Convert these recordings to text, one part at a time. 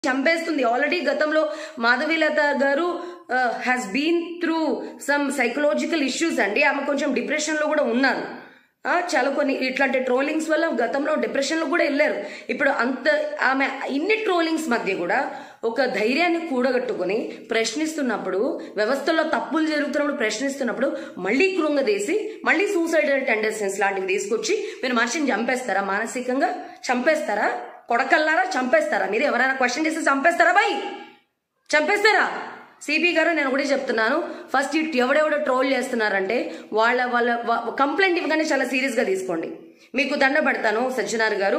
చంపేస్తుంది ఆల్రెడీ గతంలో మాధవీలత గారు has been through some psychological issues అండి ఆమె కొంచెం డిప్రెషన్లో కూడా ఉన్నారు ఆ, చాలా కొన్ని ఇట్లాంటి ట్రోలింగ్స్ వల్ల గతంలో డిప్రెషన్లో కూడా వెళ్ళారు ఇప్పుడు అంత ఆమె ఇన్ని ట్రోలింగ్స్ మధ్య కూడా ఒక ధైర్యాన్ని కూడగట్టుకుని ప్రశ్నిస్తున్నప్పుడు వ్యవస్థలో తప్పులు జరుగుతున్నప్పుడు ప్రశ్నిస్తున్నప్పుడు మళ్ళీ కృంగదీసి మళ్ళీ సూసైడల్ టెండెన్సీస్ లాంటివి తీసుకొచ్చి మీరు మనిషిని చంపేస్తారా మానసికంగా చంపేస్తారా కొడకల్లారా చంపేస్తారా మీరు ఎవరైనా క్వశ్చన్ చేసి చంపేస్తారా బై చంపేస్తారా సిపి గారు నేను ఒకటే చెప్తున్నాను ఫస్ట్ ఇట్ ఎవడెవడో ట్రోల్ చేస్తున్నారంటే వాళ్ళ వాళ్ళ కంప్లైంట్ ఇవ్వగానే చాలా సీరియస్గా తీసుకోండి మీకు దండ పెడతాను సజ్జనార్ గారు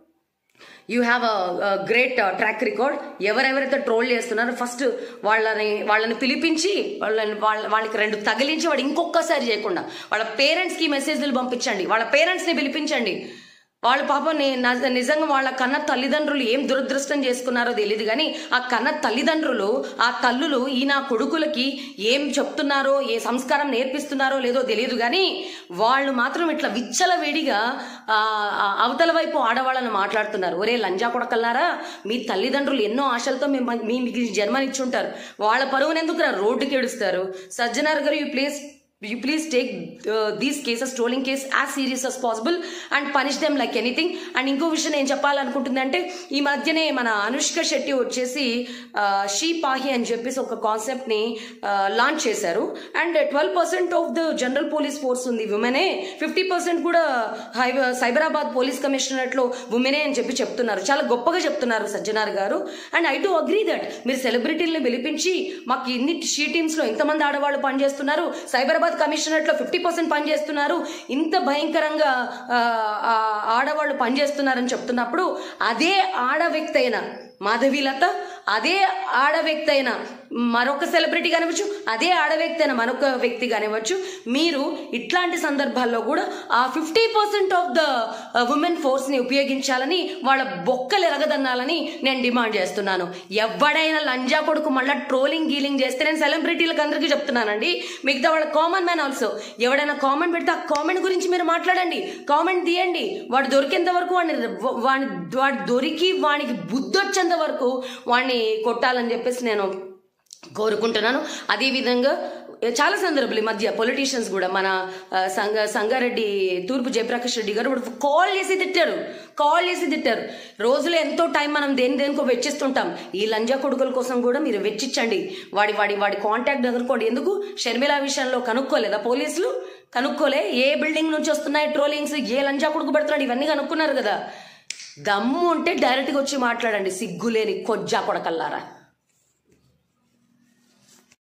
you have a great track record ఎవరెవరైతే ట్రోల్ చేస్తున్నారో ఫస్ట్ వాళ్ళని వాళ్ళని పిలిపించి వాళ్ళని వాళ్ళ వాళ్ళకి రెండు తగిలించి వాడు ఇంకొకసారి చేయకుండా వాళ్ళ పేరెంట్స్కి మెసేజ్లు పంపించండి వాళ్ళ పేరెంట్స్ని పిలిపించండి వాళ్ళ పాపం నే- నా- నిజంగా వాళ్ళ కన్న తల్లిదండ్రులు ఏం దురదృష్టం చేసుకున్నారో తెలియదు కానీ ఆ కన్న తల్లిదండ్రులు ఆ తల్లులు ఈ నా కొడుకులకి ఏం చెప్తున్నారో ఏ సంస్కారం నేర్పిస్తున్నారో లేదో తెలియదు కానీ వాళ్ళు మాత్రం ఇట్లా విచ్చల వేడిగా ఆ, ఆ అవతల వైపు ఆడవాళ్ళని మాట్లాడుతున్నారు ఒరే లంజా కొడకల్లారా మీ తల్లిదండ్రులు ఎన్నో ఆశలతో మీ మీ మీకు జన్మనిచ్చుంటారు వాళ్ళ పరువును ఎందుకు రోడ్డుకి ఏడుస్తారు సజ్జనార్ గారు you please you please take uh, these cases trolling case as serious as possible and punish them like anything and ఇంకో విషయం నేను చెప్పాలనుకుంటుందంటే ఈ మధ్యనే మన అనుష్క శెట్టి వచ్చేసి షీ పాహి అని చెప్పేసి ఒక కాన్సెప్ట్ ని లాంచ్ చేశారు and twelve percent of the general police force ఉంది ఉమెనే ఫిఫ్టీ పర్సెంట్ కూడా హై- సైబరాబాద్ పోలీస్ కమిషనరేట్ లో ఉమెనే అని చెప్పి చెప్తున్నారు చాలా గొప్పగా చెప్తున్నారు సజ్జనార్ గారు and I do agree that మీరు సెలబ్రిటీలను పిలిపించి మాకు ఇన్ని షీ టీమ్స్ లో ఎంతమంది ఆడవాళ్ళు పనిచేస్తున్నారు సైబరాబాద్ కమిషనరేట్ లో ఫిఫ్టీ పర్సెంట్ పనిచేస్తున్నారు ఇంత భయంకరంగా ఆ, ఆ, ఆడవాళ్ళు పనిచేస్తున్నారని చెప్తున్నప్పుడు అదే ఆడ వ్యక్తి అయిన మాధవీలత అదే ఆడ వ్యక్తి అయిన మరొక సెలబ్రిటీ కానివ్వచ్చు అదే ఆడ వ్యక్తి అయిన మరొక వ్యక్తి కానివ్వచ్చు మీరు ఇట్లాంటి సందర్భాల్లో కూడా ఆ fifty percent of the women force ని ఉపయోగించాలని వాళ్ళ బొక్కలు ఎరగదన్నాలని నేను డిమాండ్ చేస్తున్నాను ఎవడైనా లంజా కొడుకు మళ్ళీ ట్రోలింగ్ గీలింగ్ చేస్తే నేను సెలబ్రిటీలకు అందరికీ చెప్తున్నానండి మిగతా వాళ్ళ కామన్ మ్యాన్ ఆల్సో ఎవడైనా కామెంట్ పెడితే ఆ కామెంట్ గురించి మీరు మాట్లాడండి కామెంట్ తీయండి వాడు దొరికేంత వరకు వాడిని వాడిని వాడు దొరికి వానికి బుద్ధి వచ్చేంత వరకు వాడిని కొట్టాలని చెప్పేసి నేను కోరుకుంటున్నాను అదేవిధంగా చాలా సందర్భాలు ఈ మధ్య పొలిటీషియన్స్ కూడా మన ఆ, సంగ సంగారెడ్డి తూర్పు జయప్రకాష్ రెడ్డి గారు ఇప్పుడు కాల్ చేసి తిట్టారు కాల్ చేసి తిట్టారు రోజులో ఎంతో టైం మనం దేని దేనికో వెచ్చిస్తుంటాం ఈ లంజా కొడుకుల కోసం కూడా మీరు వెచ్చించండి వాడి వాడి వాడి కాంటాక్ట్ కనుక్కోండి ఎందుకు షర్మిల విషయంలో కనుక్కోలేదా పోలీసులు కనుక్కోలే ఏ బిల్డింగ్ నుంచి వస్తున్నాయి ట్రోలింగ్స్ ఏ లంజా కొడుకు పెడుతున్నాడు ఇవన్నీ కనుక్కున్నారు కదా దమ్ము ఉంటే డైరెక్ట్గా వచ్చి మాట్లాడండి సిగ్గులేని కొజ్జా కొడకల్లారా